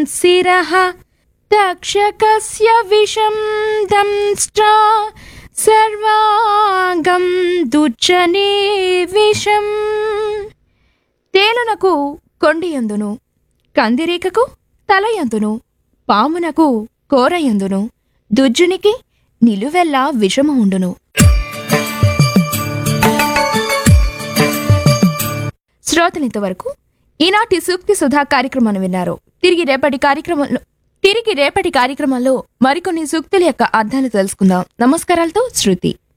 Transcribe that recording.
శిరః తక్షకస్య విషం దంష్ట్రా సర్వాంగం దుచ్చనే విషం తేలునకు కొండియందును కందిరీకకు తలయందును పామునకు కోరయందును దుజ్జునికి నిలువెల్లా విషము ఉండును శ్రోతలింతవరకు ఈనాటి సూక్తి సుధా కార్యక్రమాన్ని విన్నారు తిరిగి రేపటి కార్యక్రమంలో తిరిగి రేపటి కార్యక్రమంలో మరికొన్ని సూక్తుల యొక్క అర్థాలు తెలుసుకుందాం నమస్కారాలతో శృతి